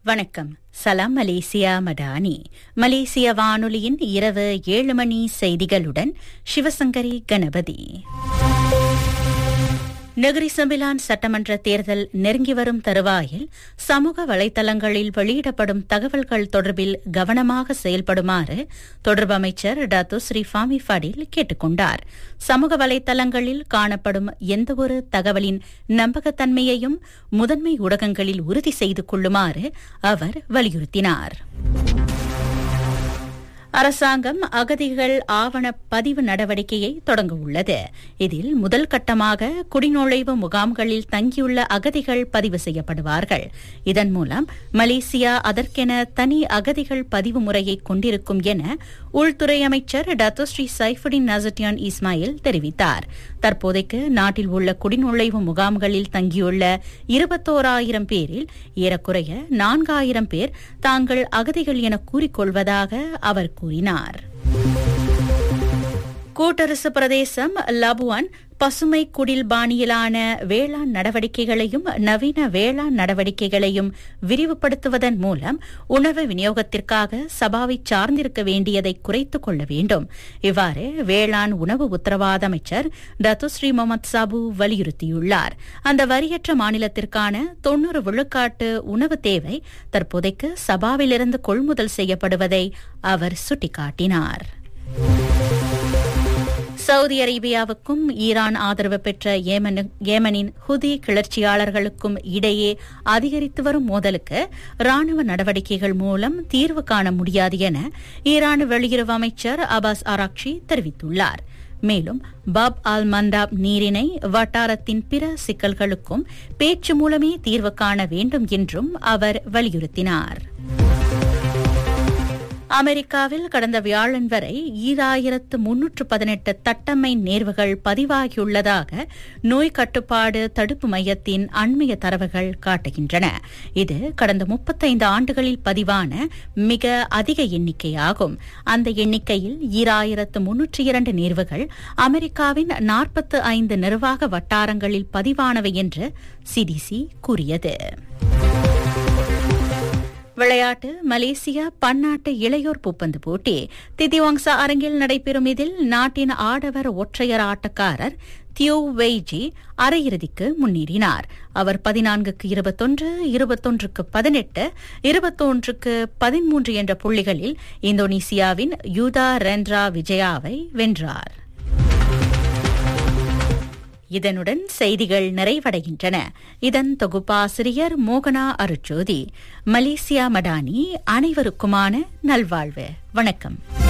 வணக்கம் சலாம் மலேசியா மடானி மலேசிய வானொலியின் இரவு ஏழு மணி செய்திகளுடன் சிவசங்கரி கணபதி நெகிரி சம்பிலான் சட்டமன்ற தேர்தல் நெருங்கி வரும் தருவாயில் சமூக வலைதளங்களில் வெளியிடப்படும் தகவல்கள் தொடர்பில் கவனமாக செயல்படுமாறு தொடர்பு அமைச்சர் டாத்து ஸ்ரீ ஃபாமி ஃபடில் கேட்டுக் கொண்டார் சமூக வலைதளங்களில் காணப்படும் எந்தவொரு தகவலின் நம்பகத்தன்மையையும் முதன்மை ஊடகங்களில் உறுதி செய்து கொள்ளுமாறு அவர் வலியுறுத்தினார் அரசாங்கம் அகதிகள் ஆவண பதிவு நடவடிக்கையை தொடங்க உள்ளது இதில் முதல் கட்டமாக குடிநுழைவு முகாம்களில் தங்கியுள்ள அகதிகள் பதிவு செய்யப்படுவார்கள் இதன் மூலம் மலேசியா அதற்கென தனி அகதிகள் பதிவு முறையை கொண்டிருக்கும் என உள்துறை அமைச்சர் டத்தோஸ்ரீ சைஃபுடின் நசட்டியான் இஸ்மாயில் தெரிவித்தார் தற்போதைக்கு நாட்டில் உள்ள குடிநுழைவு முகாம்களில் தங்கியுள்ள இருபத்தோராயிரம் பேரில் ஏறக்குறைய நான்காயிரம் பேர் தாங்கள் அகதிகள் என கூறிக்கொள்வதாக அவர் கூறினார் கூட்டரசு பிரதேசம் லபுவான் பசுமை குடில் பாணியிலான வேளாண் நடவடிக்கைகளையும் நவீன வேளாண் நடவடிக்கைகளையும் விரிவுபடுத்துவதன் மூலம் உணவு விநியோகத்திற்காக சபாவை சார்ந்திருக்க வேண்டியதை குறைத்துக் கொள்ள வேண்டும் இவ்வாறு வேளாண் உணவு உத்தரவாத அமைச்சர் டத்துஸ்ரீ முகமது சாபு வலியுறுத்தியுள்ளார் அந்த வரியற்ற மாநிலத்திற்கான தொன்னூறு விழுக்காட்டு உணவு தேவை தற்போதைக்கு சபாவிலிருந்து கொள்முதல் செய்யப்படுவதை அவர் சுட்டிக்காட்டினார் சவுதி அரேபியாவுக்கும் ஈரான் ஆதரவு பெற்ற ஏமனின் ஹுதி கிளர்ச்சியாளர்களுக்கும் இடையே அதிகரித்து வரும் மோதலுக்கு ராணுவ நடவடிக்கைகள் மூலம் தீர்வு காண முடியாது என ஈரான் வெளியுறவு அமைச்சர் அபாஸ் ஆராக்ஷி தெரிவித்துள்ளார் மேலும் பாப் அல் மந்தாப் நீரிணை வட்டாரத்தின் பிற சிக்கல்களுக்கும் பேச்சு மூலமே தீர்வு காண வேண்டும் என்றும் அவர் வலியுறுத்தினார் அமெரிக்காவில் கடந்த வியாழன் வரை ஈராயிரத்து முன்னூற்று பதினெட்டு தட்டம்மை நேர்வுகள் பதிவாகியுள்ளதாக நோய் கட்டுப்பாடு தடுப்பு மையத்தின் அண்மைய தரவுகள் காட்டுகின்றன இது கடந்த முப்பத்தைந்து ஆண்டுகளில் பதிவான மிக அதிக எண்ணிக்கையாகும் அந்த எண்ணிக்கையில் ஈராயிரத்து முன்னூற்றி இரண்டு நேர்வுகள் அமெரிக்காவின் நாற்பத்து ஐந்து நிர்வாக வட்டாரங்களில் பதிவானவை என்று சிடிசி கூறியது விளையாட்டு மலேசியா பன்னாட்டு இளையோர் பூப்பந்து போட்டி திதிவாங்சா அரங்கில் நடைபெறும் இதில் நாட்டின் ஆடவர் ஒற்றையர் ஆட்டக்காரர் தியோ வெய்ஜி அரையிறுதிக்கு முன்னேறினார் அவர் பதினான்குக்கு இருபத்தொன்று இருபத்தொன்றுக்கு பதினெட்டு இருபத்தொன்றுக்கு பதிமூன்று என்ற புள்ளிகளில் இந்தோனேசியாவின் யூதா ரென்ட்ரா விஜயாவை வென்றார் இதனுடன் செய்திகள் நிறைவடைகின்றன இதன் தொகுப்பாசிரியர் மோகனா அருச்சோதி மலேசியா மடானி அனைவருக்குமான நல்வாழ்வு வணக்கம்